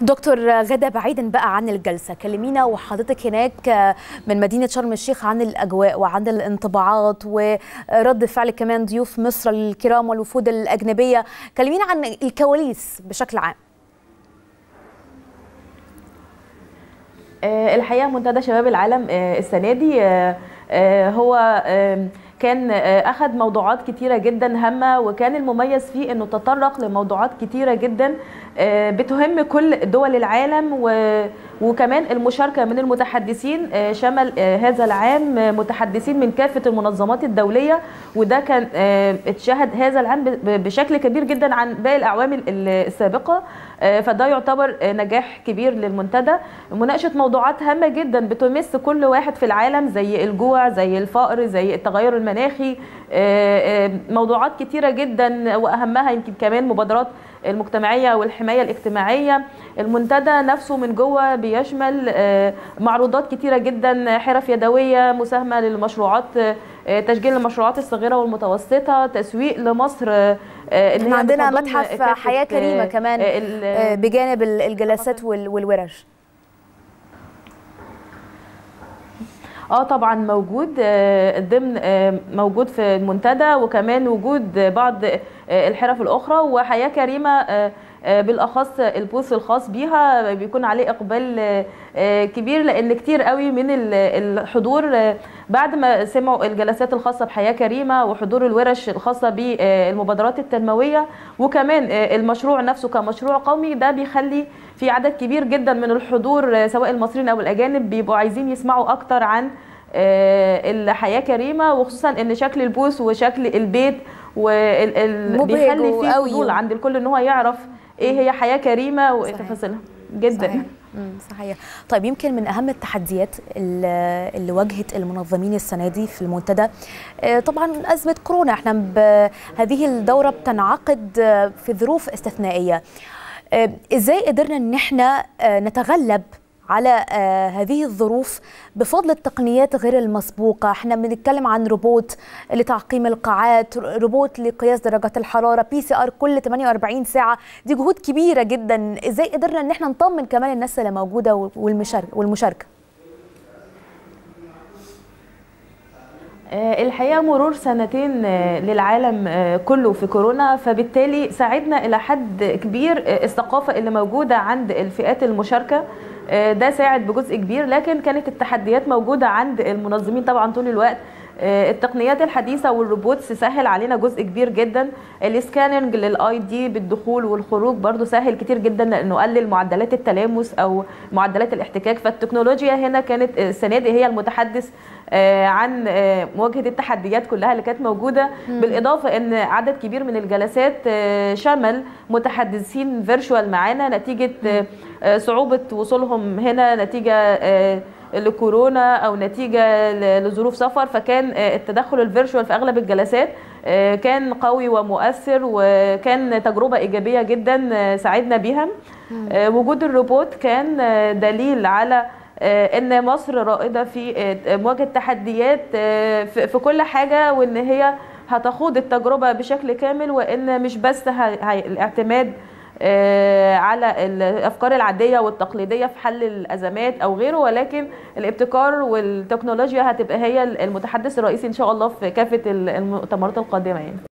دكتور غدا بعيدا بقى عن الجلسة كلمينا وحضرتك هناك من مدينة شرم الشيخ عن الأجواء وعن الانطباعات ورد فعل كمان ضيوف مصر الكرام والوفود الأجنبية كلمينا عن الكواليس بشكل عام الحقيقه منتدى شباب العالم السنه دي هو كان اخذ موضوعات كتيره جدا هامه وكان المميز فيه انه تطرق لموضوعات كتيره جدا بتهم كل دول العالم وكمان المشاركه من المتحدثين شمل هذا العام متحدثين من كافه المنظمات الدوليه وده كان اتشهد هذا العام بشكل كبير جدا عن باقي الاعوام السابقه فده يعتبر نجاح كبير للمنتدى مناقشه موضوعات هامه جدا بتمس كل واحد في العالم زي الجوع زي الفقر زي التغير المناخي موضوعات كتيره جدا واهمها يمكن كمان مبادرات المجتمعيه والحمايه الاجتماعيه المنتدى نفسه من جوه بيشمل معروضات كتيره جدا حرف يدويه مساهمه للمشروعات تشجيع المشروعات الصغيره والمتوسطه تسويق لمصر ان عندنا متحف حياه كريمه كمان بجانب الجلسات والورش اه طبعا موجود ضمن موجود في المنتدى وكمان وجود بعض الحرف الاخرى وحياه كريمه بالاخص البوث الخاص بيها بيكون عليه اقبال كبير لان كتير قوي من الحضور بعد ما سمعوا الجلسات الخاصه بحياه كريمه وحضور الورش الخاصه بالمبادرات التنمويه وكمان المشروع نفسه كمشروع قومي ده بيخلي في عدد كبير جدا من الحضور سواء المصريين او الاجانب بيبقوا عايزين يسمعوا اكتر عن الحياه كريمه وخصوصا ان شكل البوث وشكل البيت بيخلي فيه فضول عند الكل ان هو يعرف ايه هي حياه كريمه وايه تفاصيلها جدا صحيح. صحيح طيب يمكن من اهم التحديات اللي واجهت المنظمين السنه دي في المنتدى طبعا ازمه كورونا احنا هذه الدوره بتنعقد في ظروف استثنائيه ازاي قدرنا ان احنا نتغلب على هذه الظروف بفضل التقنيات غير المسبوقه احنا بنتكلم عن روبوت لتعقيم القاعات روبوت لقياس درجات الحراره بي سي ار كل 48 ساعه دي جهود كبيره جدا ازاي قدرنا ان احنا نطمن كمان الناس اللي موجوده والمشاركه الحقيقه مرور سنتين للعالم كله في كورونا فبالتالي ساعدنا الى حد كبير الثقافه اللي موجوده عند الفئات المشاركه ده ساعد بجزء كبير لكن كانت التحديات موجوده عند المنظمين طبعا طول الوقت التقنيات الحديثه والروبوتس سهل علينا جزء كبير جدا السكاننج للاي دي بالدخول والخروج برضو سهل كتير جدا لانه قلل معدلات التلامس او معدلات الاحتكاك فالتكنولوجيا هنا كانت السنه دي هي المتحدث عن مواجهه التحديات كلها اللي كانت موجوده بالاضافه ان عدد كبير من الجلسات شمل متحدثين فيرتشوال معانا نتيجه صعوبه وصولهم هنا نتيجه لكورونا او نتيجه لظروف سفر فكان التدخل الفيرتشوال في اغلب الجلسات كان قوي ومؤثر وكان تجربه ايجابيه جدا ساعدنا بيها وجود الروبوت كان دليل على ان مصر رائده في مواجهه تحديات في كل حاجه وان هي هتخوض التجربه بشكل كامل وان مش بس الاعتماد على الافكار العاديه والتقليديه في حل الازمات او غيره ولكن الابتكار والتكنولوجيا هتبقى هي المتحدث الرئيسي ان شاء الله في كافه المؤتمرات القادمه يعني